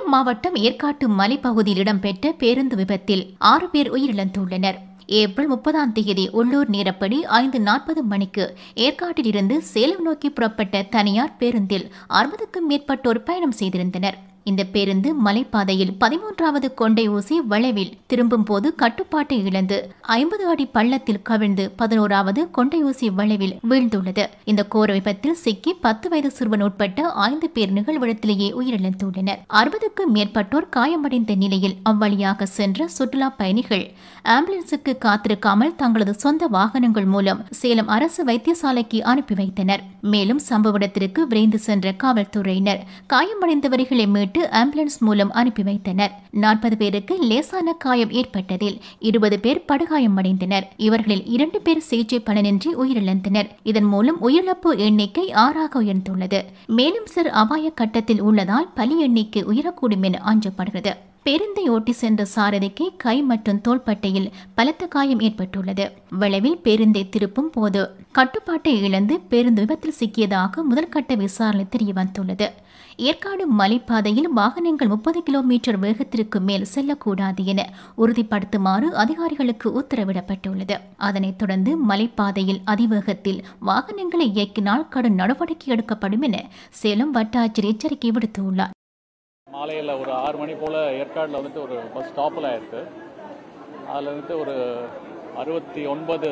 சேலம் மாவட்டம் ஏற்காட்டு மலைப்பகுதியில் இடம்பெற்ற பேருந்து விபத்தில் ஆறு பேர் உயிரிழந்துள்ளனர் ஏப்ரல் முப்பதாம் தேதி உள்ளூர் நேரப்படி ஐந்து நாற்பது மணிக்கு ஏற்காட்டிலிருந்து சேலம் நோக்கி புறப்பட்ட தனியார் பேருந்தில் அறுபதுக்கும் மேற்பட்டோர் பயணம் செய்திருந்தனர் இந்த பேருந்து மலைப்பாதையில் பதிமூன்றாவது கொண்டை ஊசி வளைவில் திரும்பும் போது கட்டுப்பாட்டை இழந்து ஐம்பது அடி பள்ளத்தில் கவிழ்ந்து பதினோராவது கொண்டை ஊசி வளைவில் வீழ்ந்துள்ளது இந்த கோர விபத்தில் சிக்கி பத்து வயது சிறுவன் உட்பட்ட ஐந்து பேர் நிகழ்விடத்திலேயே உயிரிழந்துள்ளனர் அறுபதுக்கும் மேற்பட்டோர் காயமடைந்த நிலையில் அவ்வழியாக சென்ற சுற்றுலா பயணிகள் ஆம்புலன்ஸுக்கு காத்திருக்காமல் தங்களது சொந்த வாகனங்கள் மூலம் சேலம் அரசு வைத்தியசாலைக்கு அனுப்பி வைத்தனர் மேலும் சம்பவ இடத்திற்கு விரைந்து சென்ற காவல்துறையினர் காயமடைந்தவர்களை மீட்டு ஆம்புலன்ஸ் மூலம் அனுப்பி வைத்தனர் நாற்பது பேருக்கு லேசான காயம் ஏற்பட்டதில் இருபது பேர் படுகாயமடைந்தனர் இவர்களில் இரண்டு பேர் சிகிச்சை பலனின்றி உயிரிழந்தனர் இதன் மூலம் உயிரிழப்பு எண்ணிக்கை ஆறாக உயர்ந்துள்ளது மேலும் சிறு அபாய கட்டத்தில் உள்ளதால் பலி எண்ணிக்கை உயரக்கூடும் என அஞ்சப்படுகிறது பேருந்தை ஓட்டி சென்ற சாரதிக்கு கை மற்றும் தோள்பட்டையில் பலத்த காயம் ஏற்பட்டுள்ளது விளைவில் பேருந்தை திருப்பும் போது கட்டுப்பாட்டை இழந்து பேருந்து விபத்தில் சிக்கியதாக முதல்கட்ட விசாரணை தெரிய வந்துள்ளது ஏற்காடு மலைப்பாதையில் வாகனங்கள் முப்பது கிலோமீட்டர் வேகத்திற்கு மேல் செல்லக்கூடாது என உறுதிப்படுத்துமாறு அதிகாரிகளுக்கு உத்தரவிடப்பட்டுள்ளது அதனைத் தொடர்ந்து மலைப்பாதையில் அதிவேகத்தில் வாகனங்களை இயக்கினால் கடும் நடவடிக்கை எடுக்கப்படும் என சேலம் வட்டாட்சியர் எச்சரிக்கை விடுத்துள்ளார் மாலையில் ஒரு ஆறு மணி போல் ஏற்காடில் வந்துட்டு ஒரு பஸ் ஸ்டாப்பில் ஆயிருக்கு அதில் வந்துட்டு ஒரு அறுபத்தி ஒன்பது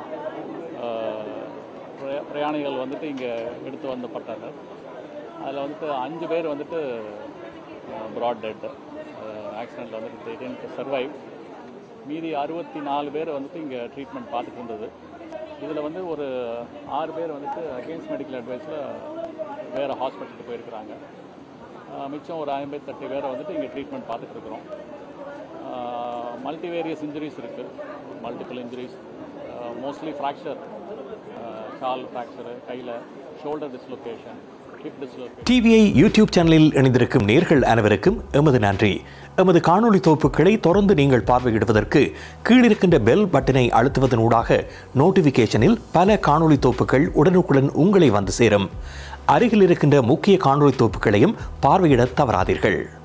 பிரயாணிகள் வந்துட்டு இங்கே எடுத்து வந்தப்பட்டாங்க அதில் வந்துட்டு அஞ்சு பேர் வந்துட்டு ப்ராட் டெட் ஆக்சிடெண்ட்டில் வந்துட்டு டென்ட் சர்வைவ் மீதி அறுபத்தி நாலு பேர் வந்துட்டு இங்கே ட்ரீட்மெண்ட் பார்த்துட்டு இருந்தது இதில் வந்து ஒரு ஆறு பேர் வந்துட்டு அகெயின்ஸ்ட் மெடிக்கல் அட்வைஸில் வேறு ஹாஸ்பிட்டலுக்கு போயிருக்கிறாங்க ஆஹ் மிச்சம் ஒரு ஐம்பத்தெட்டு பேரை வந்துட்டு இங்கே ட்ரீட்மெண்ட் பார்த்துட்டு இருக்கிறோம் மல்டிவேரியஸ் இன்ஜுரிஸ் இருக்குது மல்டிபிள் இன்ஜுரிஸ் மோஸ்ட்லி ஃப்ராக்சர் கால் ஃப்ராக்சரு கையில் shoulder dislocation hip dislocation TVI YouTube சேனலில் இணைந்திருக்கும் நேர்கள் அனைவருக்கும் எமது நன்றி எமது காணொளி தொகுப்புகளை தொடர்ந்து நீங்கள் பார்வையிடுவதற்கு கீழிருக்கின்ற பெல் பட்டனை அழுத்துவதனூடாக நோட்டிஃபிகேஷனில் பல காணொளி தொகுப்புகள் உடனுக்குடன் உங்களை வந்து சேரும் அருகில் இருக்கின்ற முக்கிய காணொளி தொகுப்புகளையும் பார்வையிட தவறாதீர்கள்